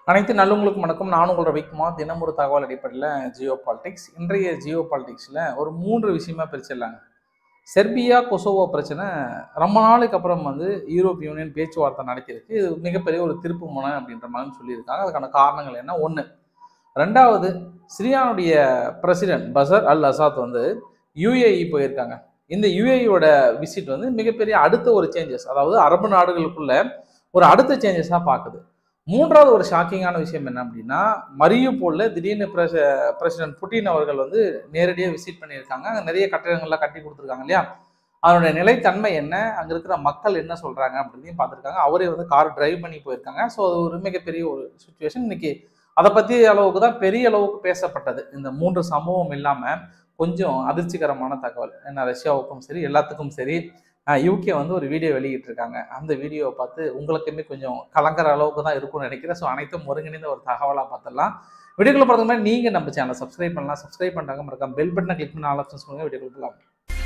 அனைத்து நல்லவங்களுக்கும் வணக்கம் நான் உங்களோட ரவிக்குமார் தினம் ஒரு தகவல் அடிப்படையில் ஜியோ பாலிடிக்ஸ் இன்றைய ஜியோ பாலிடிக்ஸில் ஒரு மூன்று விஷயமா பிரிச்சிடலாங்க செர்பியா கொசோவோ பிரச்சனை ரொம்ப நாளுக்கு அப்புறம் வந்து யூரோப் யூனியன் பேச்சுவார்த்தை நடத்தியிருக்கு இது மிகப்பெரிய ஒரு திருப்பு முனை அப்படின்ற மாதிரி சொல்லியிருக்காங்க அதுக்கான காரணங்கள் என்ன ஒன்று ரெண்டாவது சிரியானுடைய பிரசிடென்ட் பசர் அல் அசாத் வந்து யுஏஇ போயிருக்காங்க இந்த யுஏஇயோட விசிட் வந்து மிகப்பெரிய அடுத்த ஒரு சேஞ்சஸ் அதாவது அரபு நாடுகளுக்குள்ள ஒரு அடுத்த சேஞ்சஸாக பார்க்குது மூன்றாவது ஒரு ஷாக்கிங்கான விஷயம் என்ன அப்படின்னா மரியுபோலில் திடீர்னு பிரச பிரசிடென்ட் புட்டின் அவர்கள் வந்து நேரடியாக விசிட் பண்ணியிருக்காங்க அங்கே நிறைய கட்டிடங்கள்லாம் கட்டி கொடுத்துருக்காங்க இல்லையா அதனுடைய நிலைத்தன்மை என்ன அங்கே இருக்கிற மக்கள் என்ன சொல்கிறாங்க அப்படின்றையும் பார்த்துருக்காங்க அவரே வந்து கார் டிரைவ் பண்ணி போயிருக்காங்க ஸோ அது ஒரு மிகப்பெரிய ஒரு சுச்சுவேஷன் இன்னைக்கு அதை பற்றி அளவுக்கு தான் பெரிய அளவுக்கு பேசப்பட்டது இந்த மூன்று சம்பவம் இல்லாமல் கொஞ்சம் அதிர்ச்சிகரமான தகவல் ஏன்னா ரஷ்யாவுக்கும் சரி எல்லாத்துக்கும் சரி யூகே வந்து ஒரு வீடியோ வெளியிட்டிருக்காங்க அந்த வீடியோவை பார்த்து உங்களுக்குமே கொஞ்சம் கலங்குற அளவுக்கு தான் இருக்கும்னு நினைக்கிறேன் ஸோ அனைத்தும் ஒருங்கிணைந்த ஒரு தகவலாக பார்த்துடலாம் வீடியோக்குள்ள பார்த்த மாதிரி நீங்கள் நம்ம சேனலை சப்ஸ்கிரைப் பண்ணலாம் சப்ஸ்கிரைப் பண்ணுறாங்க மறக்காம பெல் பட்டனை கிளிக் பண்ணி ஆலோசனை சொல்லுங்கள் வீடியோக்குள்ள போகலாம்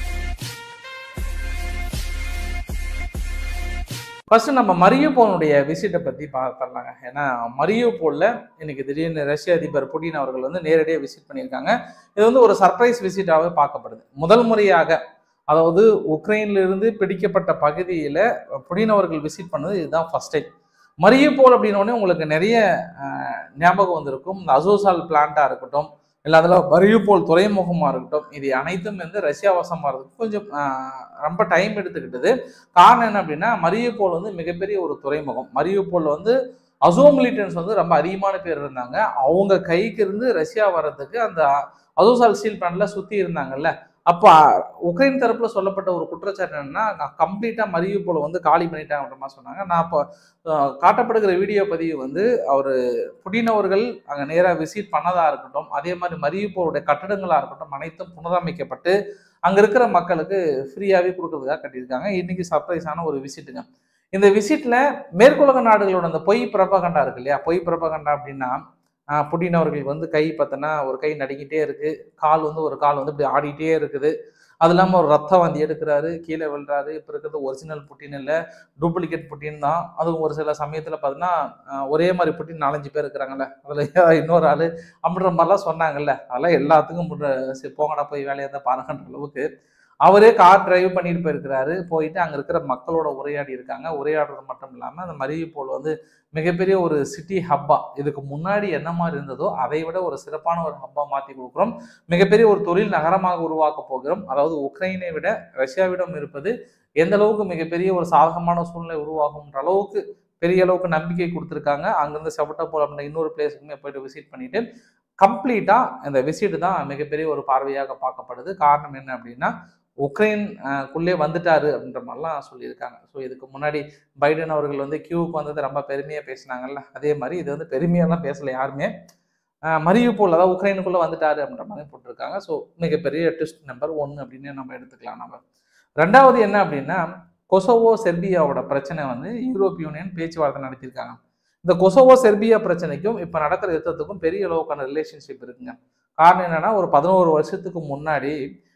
ஃபர்ஸ்ட் நம்ம மரியோபோனுடைய விசிட்டை பற்றி பார்த்துடலாங்க ஏன்னா மரியோபோலில் இன்னைக்கு திடீர்னு ரஷ்ய அதிபர் புடின் அவர்கள் வந்து நேரடியாக விசிட் பண்ணியிருக்காங்க இது வந்து ஒரு சர்ப்ரைஸ் விசிட்டாகவே பார்க்கப்படுது முதல் முறையாக அதாவது உக்ரைன்ல பிடிக்கப்பட்ட பகுதியில் புடின் அவர்கள் விசிட் பண்ணது இதுதான் ஃபர்ஸ்ட் டைம் மரியுபோல் அப்படின்னோடனே உங்களுக்கு நிறைய ஞாபகம் வந்திருக்கும் இந்த அசோசால் பிளான்ட்டாக இருக்கட்டும் இல்லை அதில் மரியுபோல் துறைமுகமாக இருக்கட்டும் இது அனைத்தும் வந்து ரஷ்யா வசமாக இருக்கு கொஞ்சம் ரொம்ப டைம் எடுத்துக்கிட்டது காரணம் என்ன அப்படின்னா மரியுபோல் வந்து மிகப்பெரிய ஒரு துறைமுகம் மரியுபோல் வந்து அசோ மிலிட்டன்ஸ் வந்து ரொம்ப அதிகமான பேர் இருந்தாங்க அவங்க கைக்கு இருந்து ரஷ்யா வர்றதுக்கு அந்த அசோசால் ஸ்டீல் பிளான்ட்ல சுற்றி இருந்தாங்கல்ல அப்போ உக்ரைன் தரப்புல சொல்லப்பட்ட ஒரு குற்றச்சாட்டு என்னன்னா கம்ப்ளீட்டா மரியுபோல வந்து காலி பண்ணிட்டாங்கன்ற மாதிரி சொன்னாங்க நான் இப்போ காட்டப்படுகிற வீடியோ பதிவு வந்து அவர் புடின் அவர்கள் அங்கே நேராக விசிட் பண்ணதா இருக்கட்டும் அதே மாதிரி மரியுபோருடைய கட்டடங்களா இருக்கட்டும் அனைத்தும் புனரமைக்கப்பட்டு அங்கே இருக்கிற மக்களுக்கு ஃப்ரீயாகவே கொடுக்கறதுக்காக கட்டியிருக்காங்க இன்னைக்கு சர்ப்ரைஸான ஒரு விசிட்டுங்க இந்த விசிட்ல மேற்குலக நாடுகளோட அந்த பொய் பிரபகண்டா இருக்கு இல்லையா பொய் பிரபகண்டா அப்படின்னா புடின் அவர்களுக்கு வந்து கை பார்த்தோன்னா ஒரு கை நடுங்கிட்டே இருக்கு கால் வந்து ஒரு கால் வந்து இப்படி ஆடிட்டே இருக்குது அது இல்லாமல் ஒரு ரத்த வாந்தி எடுக்கிறாரு கீழே விழுறாரு இப்போ இருக்கிறது ஒரிஜினல் புட்டின் இல்லை டூப்ளிகேட் புட்டின் தான் அதுவும் ஒரு சில சமயத்தில் பார்த்தீங்கன்னா ஒரே மாதிரி புட்டின் நாலஞ்சு பேர் இருக்கிறாங்கல்ல அதில் இன்னொரு ஆள் அப்படின்ற மாதிரிலாம் சொன்னாங்கல்ல அதெல்லாம் எல்லாத்துக்கும் போங்கடா போய் வேலையை தான் பாருங்கன்ற அளவுக்கு அவரே கார் டிரைவ் பண்ணிட்டு போயிருக்கிறாரு போயிட்டு அங்கே இருக்கிற மக்களோட உரையாடி இருக்காங்க உரையாடுறது மட்டும் இல்லாமல் அந்த மரியுபோல் வந்து மிகப்பெரிய ஒரு சிட்டி ஹப்பா இதுக்கு முன்னாடி என்ன மாதிரி இருந்ததோ அதை விட ஒரு சிறப்பான ஒரு ஹப்பா மாற்றி கொடுக்குறோம் மிகப்பெரிய ஒரு தொழில் நகரமாக உருவாக்க போகிறோம் அதாவது உக்ரைனை விட ரஷ்யாவிடம் இருப்பது எந்த அளவுக்கு மிகப்பெரிய ஒரு சாதகமான சூழ்நிலை உருவாகும்ன்ற அளவுக்கு பெரிய அளவுக்கு நம்பிக்கை கொடுத்துருக்காங்க அங்கேருந்து செவட்டப்போல் அப்படின்ற இன்னொரு பிளேஸுக்குமே போயிட்டு விசிட் பண்ணிட்டு கம்ப்ளீட்டாக இந்த விசிட் தான் மிகப்பெரிய ஒரு பார்வையாக பார்க்கப்படுது காரணம் என்ன அப்படின்னா உக்ரைன்குள்ளே வந்துட்டாரு அப்படின்ற மாதிரிலாம் சொல்லியிருக்காங்க ஸோ இதுக்கு முன்னாடி பைடன் அவர்கள் வந்து கியூவுக்கு வந்தது ரொம்ப பெருமையாக பேசினாங்கல்ல அதே மாதிரி இது வந்து பெருமையெல்லாம் பேசலை யாருமே மரியுப்போல் அதாவது உக்ரைனுக்குள்ளே வந்துட்டாரு அப்படின்ற மாதிரி போட்டிருக்காங்க ஸோ மிகப்பெரிய ட்விஸ்ட் நம்பர் ஒன்று அப்படின்னு நம்ம எடுத்துக்கலாம் நம்ம ரெண்டாவது என்ன அப்படின்னா கொசோவோ செர்பியாவோட பிரச்சனை வந்து யூரோப் யூனியன் பேச்சுவார்த்தை நடத்தியிருக்காங்க இந்த கொசோவோ செர்பியா பிரச்சனைக்கும் இப்போ நடக்கிற யுத்தத்துக்கும் பெரிய அளவுக்கான ரிலேஷன்ஷிப் இருக்குங்க காரணம் என்னன்னா ஒரு பதினோரு வருஷத்துக்கு முன்னாடி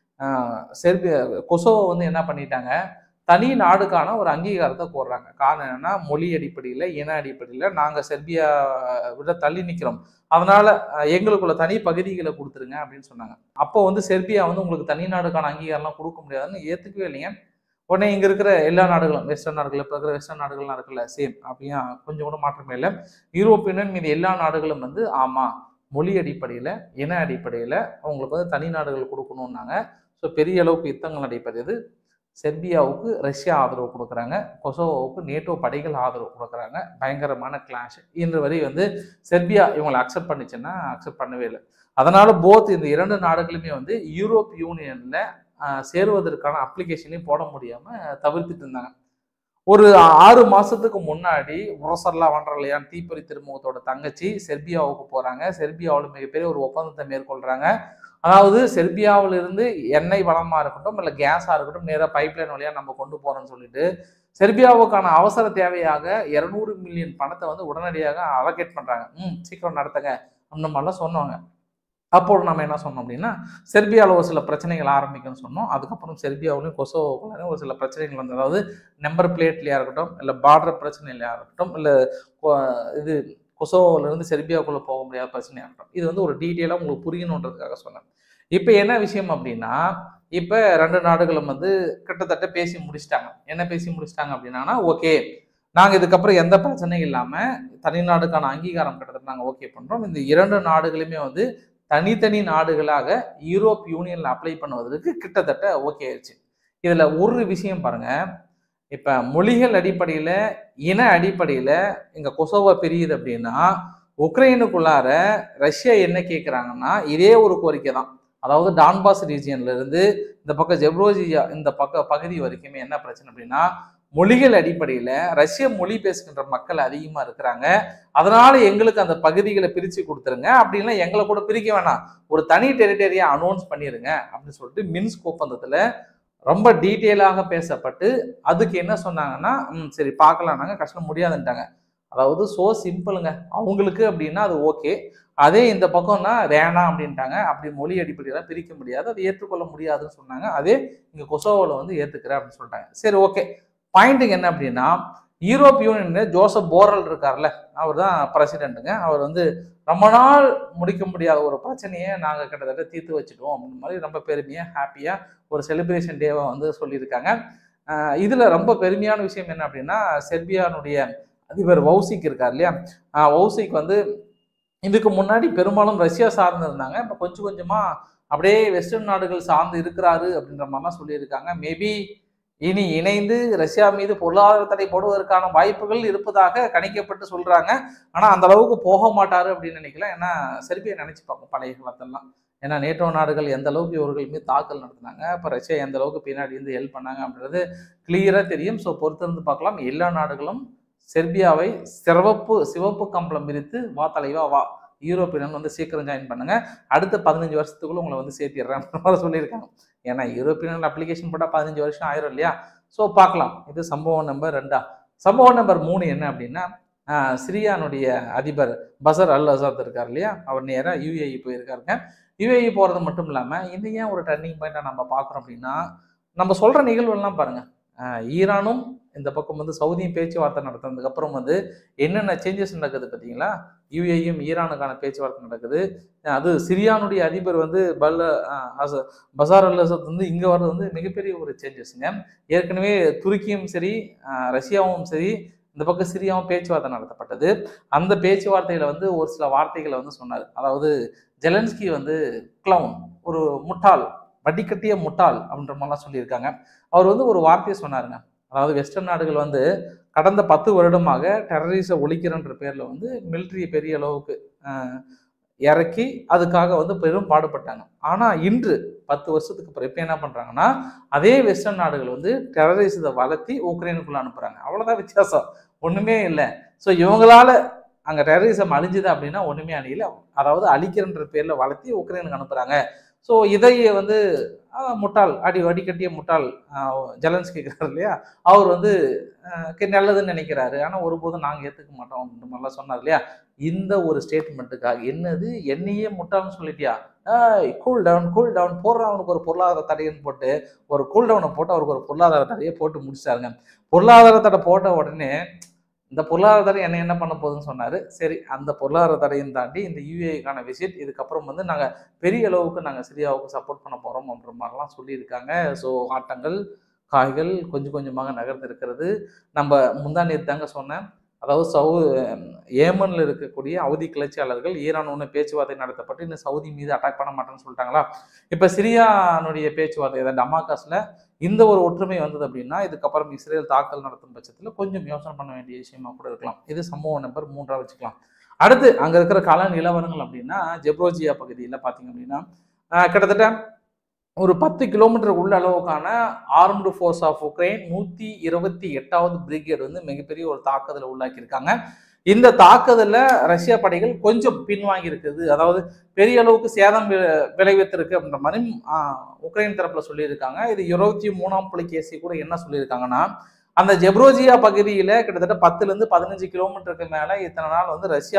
செர்பியா கொசோவோ வந்து என்ன பண்ணிட்டாங்க தனி நாடுக்கான ஒரு அங்கீகாரத்தை கோர்றாங்க காரணம் என்னன்னா மொழி அடிப்படையில் இன அடிப்படையில் நாங்கள் செர்பியா விட தள்ளி நிற்கிறோம் அதனால எங்களுக்குள்ள தனி பகுதிகளை கொடுத்துருங்க அப்படின்னு சொன்னாங்க அப்போ வந்து செர்பியா வந்து உங்களுக்கு தனி நாடுக்கான அங்கீகாரம்லாம் கொடுக்க முடியாதுன்னு ஏற்றுக்கவே இல்லைங்க உடனே இங்கே இருக்கிற எல்லா நாடுகளும் வெஸ்டர்ன் நாடுகள் இப்போ இருக்கிற வெஸ்டர்ன் நாடுகள்லாம் இருக்குல்ல சேம் அப்படியா கொஞ்சம் கூட மாற்றமே இல்லை யூரோப்பியன் மீது எல்லா நாடுகளும் வந்து ஆமாம் மொழி அடிப்படையில் இன அடிப்படையில் அவங்களுக்கு வந்து தனி நாடுகள் கொடுக்கணுன்னாங்க ஸோ பெரிய அளவுக்கு யுத்தங்கள் நடைபெறுது செர்பியாவுக்கு ரஷ்யா ஆதரவு கொடுக்குறாங்க கொசோவோவுக்கு நேட்டோ படைகள் ஆதரவு கொடுக்குறாங்க பயங்கரமான கிளாஷ் இன்று வரை வந்து செர்பியா இவங்களை அக்செப்ட் பண்ணிச்சுன்னா அக்செப்ட் பண்ணவே இல்லை அதனால போத் இந்த இரண்டு நாடுகளுமே வந்து யூரோப் யூனியன்ல சேருவதற்கான அப்ளிகேஷனையும் போட முடியாம தவிர்த்துட்டு இருந்தாங்க ஒரு ஆறு மாசத்துக்கு முன்னாடி முரசர்லா வண்டர்லையான் தீப்பொறி திருமுகத்தோட தங்கச்சி செர்பியாவுக்கு போறாங்க செர்பியாவில் மிகப்பெரிய ஒரு ஒப்பந்தத்தை மேற்கொள்றாங்க அதாவது செர்பியாவிலிருந்து எண்ணெய் வளமாக இருக்கட்டும் இல்லை கேஸாக இருக்கட்டும் நேராக பைப்லைன் வழியாக நம்ம கொண்டு போகிறோம்னு சொல்லிட்டு செர்பியாவுக்கான அவசர தேவையாக இரநூறு மில்லியன் பணத்தை வந்து உடனடியாக அலோகேட் பண்ணுறாங்க ம் சீக்கிரம் நடத்துங்க அந்த மாதிரிலாம் சொன்னாங்க அப்போது நம்ம என்ன சொன்னோம் அப்படின்னா செர்பியாவில் ஒரு சில பிரச்சனைகள் ஆரம்பிக்கும்னு சொன்னோம் அதுக்கப்புறம் செர்பியாவிலையும் கொசோவோக்குள்ளாரையும் ஒரு சில பிரச்சனைகள் வந்து அதாவது நம்பர் பிளேட்லையாக இருக்கட்டும் இல்லை பார்டர் பிரச்சனைலையாக இருக்கட்டும் இல்லை இது கொசோவோல இருந்து செர்பியாவுக்குள்ள போக முடியாத பிரச்சனையாக இருக்கட்டும் இது வந்து ஒரு டீட்டெயிலாக உங்களுக்கு புரியணுன்றதுக்காக சொன்னேன் இப்போ என்ன விஷயம் அப்படின்னா இப்போ ரெண்டு நாடுகளும் வந்து கிட்டத்தட்ட பேசி முடிச்சிட்டாங்க என்ன பேசி முடிச்சிட்டாங்க அப்படின்னா ஓகே நாங்கள் இதுக்கப்புறம் எந்த பிரச்சனையும் இல்லாமல் தனிநாடுக்கான அங்கீகாரம் கிட்டத்தட்ட நாங்கள் ஓகே பண்ணுறோம் இந்த இரண்டு நாடுகளுமே வந்து தனித்தனி நாடுகளாக யூரோப் யூனியனில் அப்ளை பண்ணுவதற்கு கிட்டத்தட்ட ஓகே ஆயிடுச்சு இதில் ஒரு விஷயம் பாருங்க இப்போ மொழிகள் அடிப்படையில் இன அடிப்படையில் இங்கே கொசோவா பிரியுது அப்படின்னா உக்ரைனுக்குள்ளார ரஷ்யா என்ன கேட்குறாங்கன்னா இதே ஒரு கோரிக்கை தான் அதாவது டான்பாஸ் ரீஜியன்ல இருந்து இந்த பக்கம் ஜெப்ரோஜியா இந்த பக்க பகுதி வரைக்குமே என்ன பிரச்சனை அப்படின்னா மொழிகள் அடிப்படையில் ரஷ்ய மொழி பேசுகின்ற மக்கள் அதிகமாக இருக்கிறாங்க அதனால எங்களுக்கு அந்த பகுதிகளை பிரித்து கொடுத்துருங்க அப்படின்னா எங்களை கூட பிரிக்க வேணாம் ஒரு தனி டெரிட்டரியா அனௌன்ஸ் பண்ணிடுங்க அப்படின்னு சொல்லிட்டு மின்ஸ்க் ஒப்பந்தத்தில் ரொம்ப டீட்டெயிலாக பேசப்பட்டு அதுக்கு என்ன சொன்னாங்கன்னா ம் சரி பார்க்கலாம் நாங்கள் கஷ்டம் முடியாதுன்ட்டாங்க அதாவது சோ சிம்பிளுங்க அவங்களுக்கு அப்படின்னா அது ஓகே அதே இந்த பக்கம்னா வேணாம் அப்படின்ட்டாங்க அப்படி மொழி அடிப்படையில் பிரிக்க முடியாது அதை ஏற்றுக்கொள்ள முடியாதுன்னு சொன்னாங்க அதே இங்கே கொசோவோவில் வந்து ஏற்றுக்கிறேன் அப்படின்னு சொல்லிட்டாங்க சரி ஓகே பாயிண்ட்டுங்க என்ன அப்படின்னா யூரோப் யூனியன் ஜோசப் போரல் இருக்கார்ல அவர் தான் பிரசிடென்ட்டுங்க அவர் வந்து ரொம்ப நாள் முடிக்க முடியாத ஒரு பிரச்சனையை நாங்கள் கிட்டத்தட்ட தீர்த்து வச்சுட்டோம் அப்படின்ற மாதிரி ரொம்ப பெருமையாக ஹாப்பியாக ஒரு செலிப்ரேஷன் டேவை வந்து சொல்லியிருக்காங்க ஆஹ் இதுல ரொம்ப பெருமையான விஷயம் என்ன அப்படின்னா செர்பியானுடைய அதிபர் வௌசிக் இருக்கார் இல்லையா ஆஹ் வௌசிக் வந்து இதுக்கு முன்னாடி பெரும்பாலும் ரஷ்யா சார்ந்து இருந்தாங்க இப்போ கொஞ்சம் கொஞ்சமா அப்படியே வெஸ்டர்ன் நாடுகள் சார்ந்து இருக்கிறாரு அப்படின்ற மாதிரிலாம் சொல்லியிருக்காங்க மேபி இனி இணைந்து ரஷ்யா மீது பொருளாதார தடை போடுவதற்கான வாய்ப்புகள் இருப்பதாக கணிக்கப்பட்டு சொல்றாங்க ஆனா அந்த அளவுக்கு போக மாட்டாரு அப்படின்னு நினைக்கல ஏன்னா செர்பியா நினைச்சு பார்க்கும் பழைய காலத்தெல்லாம் ஏன்னா நேட்டோ நாடுகள் எந்த அளவுக்கு இவர்கள் மீது தாக்கல் நடத்தினாங்க இப்போ ரஷ்யா எந்த அளவுக்கு பின்னாடி இருந்து ஹெல்ப் பண்ணாங்க அப்படின்றது கிளியராக தெரியும் ஸோ பொறுத்திருந்து பார்க்கலாம் எல்லா நாடுகளும் செர்பியாவை சிவப்பு சிவப்பு கம்பளம் விரித்து வா தலைவா வா யூரோப்பியன் வந்து சீக்கிரம் ஜாயின் பண்ணுங்க அடுத்த பதினஞ்சு வருஷத்துக்குள்ள உங்களை வந்து சேர்த்திடுறேன் மாதிரி சொல்லியிருக்காங்க ஏன்னா யூரோப்பியன் அப்ளிகேஷன் போட்டால் பதினஞ்சு வருஷம் ஆயிரும் இல்லையா ஸோ பார்க்கலாம் இது சம்பவம் நம்பர் ரெண்டா சம்பவம் நம்பர் மூணு என்ன அப்படின்னா ஆஹ், சிரியானுடைய அதிபர் பசர் அல் அசாத் இருக்கார் இல்லையா அவர் நேராக யூஏஇ போயிருக்காருங்க யுஏஇ போகிறது மட்டும் இல்லாமல் இது ஏன் ஒரு டர்னிங் பாயிண்டாக நம்ம பார்க்குறோம் அப்படின்னா நம்ம சொல்கிற நிகழ்வுகள்லாம் பாருங்கள் ஈரானும் இந்த பக்கம் வந்து சவுதியும் பேச்சுவார்த்தை நடத்தினதுக்கு அப்புறம் வந்து என்னென்ன சேஞ்சஸ் நடக்குது பார்த்தீங்களா யுஏயும் ஈரானுக்கான பேச்சுவார்த்தை நடக்குது அஹ் அது சிரியானுடைய அதிபர் வந்து பல்ல அஹ் அச- பசார் அல் அசத் வந்து இங்கே வர்றது வந்து மிகப்பெரிய ஒரு சேஞ்சஸ்ங்க ஏற்கனவே துருக்கியும் சரி அஹ் ரஷ்யாவும் சரி இந்த பக்கம் சிரியாவும் பேச்சுவார்த்தை நடத்தப்பட்டது அந்த பேச்சுவார்த்தையில வந்து ஒரு சில வார்த்தைகளை வந்து சொன்னார் அதாவது ஜெலன்ஸ்கி வந்து கிளவுன் ஒரு முட்டாள் வடிகட்டிய முட்டாள் அப்படின்ற மாதிரிலாம் சொல்லியிருக்காங்க அவர் வந்து ஒரு வார்த்தையை சொன்னாருங்க அதாவது வெஸ்டர்ன் நாடுகள் வந்து கடந்த பத்து வருடமாக டெரரிஸை ஒழிக்கிறன்ற பேர்ல வந்து மிலிட்ரியை பெரிய அளவுக்கு அஹ், இறக்கி அதுக்காக வந்து பெரும் பாடுபட்டாங்க ஆனா இன்று பத்து வருஷத்துக்கு அப்புறம் இப்போ என்ன பண்றாங்கன்னா அதே வெஸ்டர்ன் நாடுகள் வந்து டெரரிசத்தை வளர்த்தி உக்ரைனுக்குள்ள அனுப்புறாங்க அவ்வளவுதான் வித்தியாசம் ஒண்ணுமே இல்லை ஸோ இவங்களால அங்க டெரரிசம் அழிஞ்சுது அப்படின்னா ஒண்ணுமே அழியல அதாவது அழிக்கிறன்ற பேர்ல வளர்த்தி உக்ரைனுக்கு அனுப்புறாங்க ஸோ இதை வந்து ஆஹ், முட்டாள் அடி வடிகட்டிய முட்டாள் ஜெலன்ஸ் கேட்குறாரு இல்லையா அவர் வந்து ஆஹ், கே- நல்லதுன்னு நினைக்கிறாரு ஆனால் ஒருபோதும் நாங்கள் ஏற்றுக்க மாட்டோம் அப்படின்ற மாதிரிலாம் சொன்னார் இல்லையா இந்த ஒரு ஸ்டேட்மெண்ட்டுக்காக என்னது என்னையே முட்டாள்னு சொல்லிட்டியா கூல் டவுன் கூல் டவுன் போடுற அவனுக்கு ஒரு பொருளாதார தடைன்னு போட்டு ஒரு கூல் டவுனை போட்டு அவருக்கு ஒரு பொருளாதார தடையை போட்டு முடிச்சாருங்க பொருளாதார தடை போட்ட உடனே இந்த பொருளாதார தடை என்ன என்ன பண்ண போகுதுன்னு சொன்னாரு சரி அந்த பொருளாதார தடையும் தாண்டி இந்த யூஏக்கான விசிட் இதுக்கப்புறம் வந்து நாங்க பெரிய அளவுக்கு நாங்க சிரியாவுக்கு சப்போர்ட் பண்ண போறோம் அப்படின்ற மாதிரிலாம் சொல்லியிருக்காங்க ஸோ ஆட்டங்கள் காய்கள் கொஞ்சம் கொஞ்சமாக நகர்ந்து இருக்கிறது நம்ம முந்தா நேத்து தாங்க சொன்னேன் அதாவது சவு ஏமன்ல இருக்கக்கூடிய அவதி கிளர்ச்சியாளர்கள் ஈரான் ஒன்று பேச்சுவார்த்தை நடத்தப்பட்டு இன்னும் சவுதி மீது அட்டாக் பண்ண மாட்டேன்னு சொல்லிட்டாங்களா இப்போ சிரியானுடைய பேச்சுவார்த்தை அதாவது டமாகாஸ்ல இந்த ஒரு ஒற்றுமை வந்தது அப்படின்னா இதுக்கப்புறம் இஸ்ரேல் தாக்கல் நடத்தும் பட்சத்தில் கொஞ்சம் யோசனை பண்ண வேண்டிய விஷயமா கூட இருக்கலாம் இது சம்பவம் நம்பர் மூன்றா வச்சுக்கலாம் அடுத்து அங்க இருக்கிற கள நிலவரங்கள் அப்படின்னா ஜெப்ரோஜியா பகுதியில் பார்த்தீங்க அப்படின்னா ஆஹ் கிட்டத்தட்ட ஒரு பத்து கிலோமீட்டர் உள்ள அளவுக்கான ஆர்ம்டு ஃபோர்ஸ் ஆஃப் உக்ரைன் நூற்றி இருபத்தி எட்டாவது பிரிகேட் வந்து மிகப்பெரிய ஒரு தாக்குதலை உள்ளாக்கியிருக்காங்க இந்த தாக்குதல்ல ரஷ்ய படைகள் கொஞ்சம் பின்வாங்கி இருக்குது அதாவது பெரிய அளவுக்கு சேதம் வி- விளைவித்திருக்கு அப்படின்ற மாதிரி ஆஹ், உக்ரைன் தரப்புல சொல்லியிருக்காங்க இது இருபத்தி மூணாம் புலிகேசி கூட என்ன சொல்லியிருக்காங்கன்னா அந்த ஜெப்ரோஜியா பகுதியில கிட்டத்தட்ட பத்துல இருந்து பதினஞ்சு கிலோமீட்டருக்கு மேல இத்தனை நாள் வந்து ரஷ்யா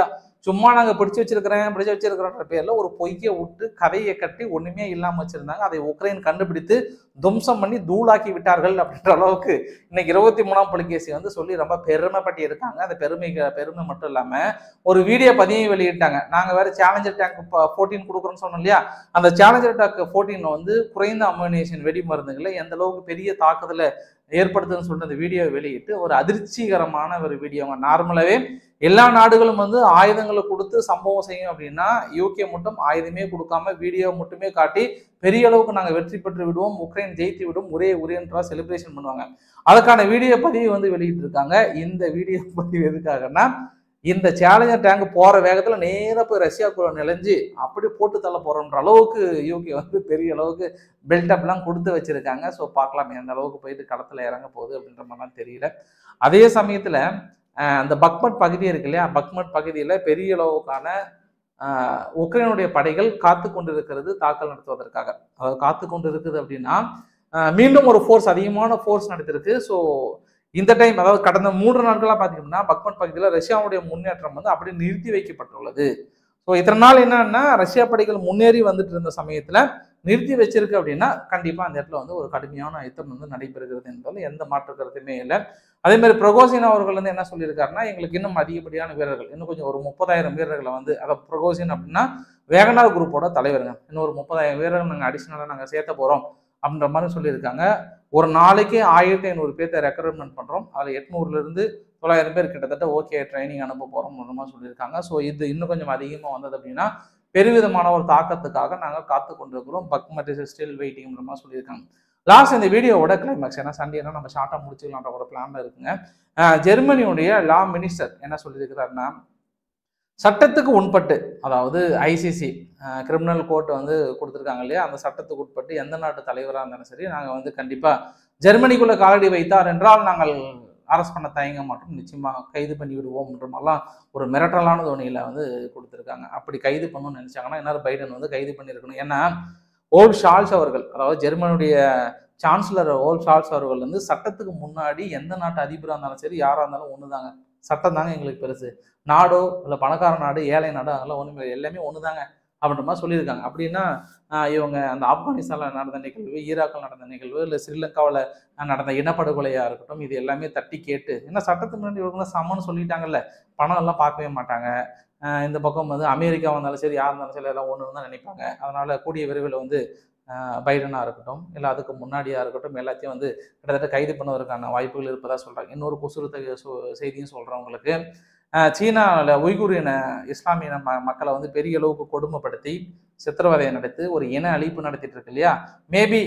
சும்மா நாங்க பிடிச்சு வச்சிருக்கிறேன் பிடிச்சு வச்சிருக்கிறோன்ற பேர்ல ஒரு பொய்யை விட்டு கதையை கட்டி ஒண்ணுமே இல்லாம வச்சிருந்தாங்க அதை உக்ரைன் கண்டுபிடித்து துவம்சம் பண்ணி தூளாக்கி விட்டார்கள் அப்படின்ற அளவுக்கு இன்னைக்கு இருபத்தி மூணாம் புலிகேசி வந்து சொல்லி ரொம்ப பெருமைப்பட்டு இருக்காங்க அந்த பெருமை பெருமை மட்டும் இல்லாம ஒரு வீடியோ பதிவையும் வெளியிட்டாங்க நாங்க வேற சேலஞ்சர் டேங்க் ஃபோர்டீன் கொடுக்குறோம்னு சொன்னோம் இல்லையா அந்த சேலஞ்சர் டேங்க் ஃபோர்டீன் வந்து குறைந்த அம்யூனேஷன் வெடி மருந்துகளை எந்த அளவுக்கு பெரிய தாக்குதலை ஏற்படுத்துன்னு சொல்லிட்டு அந்த வீடியோவை வெளியிட்டு ஒரு அதிர்ச்சிகரமான ஒரு வீடியோங்க நார்மலாவே எல்லா நாடுகளும் வந்து ஆயுதங்களை கொடுத்து சம்பவம் செய்யும் அப்படின்னா யூகே மட்டும் ஆயுதமே கொடுக்காம வீடியோ மட்டுமே காட்டி பெரிய அளவுக்கு நாங்கள் வெற்றி பெற்று விடுவோம் உக்ரைன் ஜெயித்து விடும் ஒரே ஒரேன்றா செலிப்ரேஷன் பண்ணுவாங்க அதுக்கான வீடியோ பதிவு வந்து வெளியிட்டு இருக்காங்க இந்த வீடியோ பதிவு எதுக்காகன்னா இந்த சேலஞ்சர் டேங்க் போற வேகத்துல நேரா போய் ரஷ்யாக்குள்ள நிலைஞ்சு அப்படி போட்டு தள்ள போறோன்ற அளவுக்கு யூகே வந்து பெரிய அளவுக்கு பில்டப்லாம் கொடுத்து வச்சிருக்காங்க ஸோ பார்க்கலாம் எந்த அளவுக்கு போயிட்டு களத்துல இறங்க போகுது அப்படின்ற மாதிரிலாம் தெரியல அதே சமயத்துல அஹ், அந்த பக்மட் பகுதி இருக்கு இல்லையா பக்மட் பகுதியில பெரிய அளவுக்கான ஆஹ், உக்ரைனுடைய படைகள் காத்து கொண்டிருக்கிறது தாக்கல் நடத்துவதற்காக அதாவது காத்து கொண்டு இருக்குது அப்படின்னா ஆஹ், மீண்டும் ஒரு ஃபோர்ஸ் அதிகமான ஃபோர்ஸ் நடத்திருக்கு ஸோ இந்த டைம் அதாவது கடந்த மூன்று நாட்களாக பார்த்தீங்கன்னா பக்மட் பகுதியில் ரஷ்யாவுடைய முன்னேற்றம் வந்து அப்படியே நிறுத்தி வைக்கப்பட்டுள்ளது ஸோ இத்தனை நாள் என்னன்னா ரஷ்யா படைகள் முன்னேறி வந்துட்டு இருந்த சமயத்தில் நிறுத்தி வச்சிருக்கு அப்படின்னா கண்டிப்பாக அந்த இடத்துல வந்து ஒரு கடுமையான யுத்தம் வந்து நடைபெறுகிறது என்பதில் எந்த மாற்று கருத்துமே இல்லை அதே மாதிரி பிரகோசின் அவர்கள் வந்து என்ன சொல்லியிருக்காருன்னா எங்களுக்கு இன்னும் அதிகப்படியான வீரர்கள் இன்னும் கொஞ்சம் ஒரு முப்பதாயிரம் வீரர்களை வந்து அதை பிரகோசின் அப்படின்னா வேகனார் குரூப்போட தலைவருங்க இன்னும் ஒரு முப்பதாயிரம் வீரர்கள் நாங்கள் அடிஷ்னலாக நாங்கள் சேர்த்த போகிறோம் அப்படின்ற மாதிரி சொல்லியிருக்காங்க ஒரு நாளைக்கு ஆயிரத்தி ஐநூறு பேர்த்த ரெக்ரூட்மெண்ட் பண்ணுறோம் அதில் எட்நூறுலேருந்து தொள்ளாயிரம் பேர் கிட்டத்தட்ட ஓகே ட்ரைனிங் அனுப்ப போகிறோம் மாதிரி சொல்லியிருக்காங்க ஸோ இது இன்னும் கொஞ்சம் அதிகமாக வந்தது அப்படின்னா பெருவிதமான ஒரு தாக்கத்துக்காக நாங்கள் காத்து கொண்டிருக்கிறோம் பக்மட் இஸ் ஸ்டில் வெயிட்டிங்ன்ற மாதிரி சொல்லியிருக்காங்க லாஸ்ட் இந்த வீடியோவோட கிளைமேக்ஸ் ஏன்னா சண்டேனா நம்ம ஷார்ட்டாக முடிச்சுக்கலான்ற ஒரு பிளான்ல இருக்குங்க அஹ் ஜெர்மனியுடைய லா மினிஸ்டர் என்ன சொல்லியிருக்கிறாருன்னா சட்டத்துக்கு உட்பட்டு அதாவது ஐசிசி கிரிமினல் கோர்ட் வந்து கொடுத்துருக்காங்க இல்லையா அந்த சட்டத்துக்கு உட்பட்டு எந்த நாட்டு தலைவராக இருந்தாலும் சரி நாங்கள் வந்து கண்டிப்பாக ஜெர்மனிக்குள்ள காலடி வைத்தார் என்றால் நாங்கள் அரெஸ்ட் பண்ண தயங்க மாட்டோம் நிச்சயமாக கைது பண்ணி விடுவோம்ன்ற மாதிரிலாம் ஒரு மிரட்டலான தோணியில் வந்து கொடுத்துருக்காங்க அப்படி கைது பண்ணணும்னு நினச்சாங்கன்னா இன்னொரு பைடன் வந்து கைது பண்ணியிருக்கணும் ஏன்னா ஓல்ட் ஷால்ஸ் அவர்கள் அதாவது ஜெர்மனியுடைய சான்சலர் ஓல்ட் ஷால்ஸ் அவர்கள் வந்து சட்டத்துக்கு முன்னாடி எந்த நாட்டு அதிபராக இருந்தாலும் சரி யாராக இருந்தாலும் ஒன்று தாங்க சட்டம் தாங்க எங்களுக்கு பெருசு நாடோ இல்லை பணக்கார நாடு ஏழை நாடு அதெல்லாம் ஒன்றுமே எல்லாமே ஒன்று தாங்க அப்படின்ற மாதிரி சொல்லியிருக்காங்க அப்படின்னா ஆஹ் இவங்க அந்த ஆப்கானிஸ்தானில் நடந்த நிகழ்வு ஈராக்கில் நடந்த நிகழ்வு இல்லை ஸ்ரீலங்காவில் நடந்த இனப்படுகொலையாக இருக்கட்டும் இது எல்லாமே தட்டி கேட்டு ஏன்னா சட்டத்துக்கு முன்னாடி இவங்க சமன்னு சொல்லிட்டாங்கல்ல பணம் எல்லாம் பார்க்கவே மாட்டாங்க ஆஹ் இந்த பக்கம் வந்து அமெரிக்கா வந்தாலும் சரி யார் இருந்தாலும் சரி எல்லாம் ஒன்று தான் நினைப்பாங்க அதனால கூடிய விரைவில் வந்து ஆஹ் பைடனாக இருக்கட்டும் இல்லை அதுக்கு முன்னாடியாக இருக்கட்டும் எல்லாத்தையும் வந்து கிட்டத்தட்ட கைது பண்ணுவதற்கான வாய்ப்புகள் இருப்பதா சொல்கிறாங்க இன்னொரு குசுறு த- சு- செய்தியும் சொல்கிறவங்களுக்கு சீனாவில் உய்குர் இன இஸ்லாமிய ம மக்களை வந்து பெரிய அளவுக்கு கொடுமைப்படுத்தி சித்திரவதையை நடத்தி ஒரு இன அழிப்பு நடத்திட்டு இருக்கு இல்லையா மேபி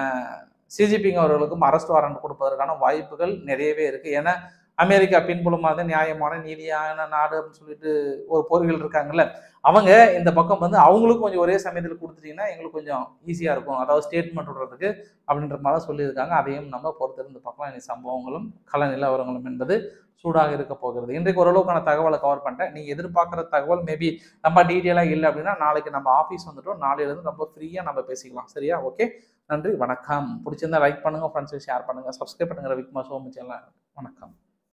சிஜிபிங் அவர்களுக்கும் அரெஸ்ட் வாரண்ட் கொடுப்பதற்கான வாய்ப்புகள் நிறையவே இருக்கு ஏன்னா அமெரிக்கா பின்புலமாக நியாயமான நீதியான நாடு அப்படின்னு சொல்லிட்டு ஒரு போர்கள் இருக்காங்கல்ல அவங்க இந்த பக்கம் வந்து அவங்களுக்கும் கொஞ்சம் ஒரே சமயத்தில் கொடுத்துட்டீங்கன்னா எங்களுக்கு கொஞ்சம் ஈஸியாக இருக்கும் அதாவது ஸ்டேட்மெண்ட் விடுறதுக்கு அப்படின்ற மாதிரி தான் சொல்லியிருக்காங்க அதையும் நம்ம பொறுத்திருந்து பார்க்கலாம் இனி சம்பவங்களும் கள நிலவரங்களும் என்பது சூடாக இருக்க போகிறது இன்றைக்கு ஓரளவுக்கான தகவலை கவர் பண்ணிட்டேன் நீங்கள் எதிர்பார்க்குற தகவல் மேபி ரொம்ப டீட்டெயிலாக இல்லை அப்படின்னா நாளைக்கு நம்ம ஆஃபீஸ் வந்துட்டோம் நாளையிலேருந்து ரொம்ப ஃப்ரீயாக நம்ம பேசிக்கலாம் சரியா ஓகே நன்றி வணக்கம் பிடிச்சிருந்தா லைக் பண்ணுங்கள் ஃப்ரெண்ட்ஸுக்கு ஷேர் பண்ணுங்கள் சப்ஸ்கிரைப் பண்ணுங்கள் விக்மா சோமு சேனல் வணக்கம்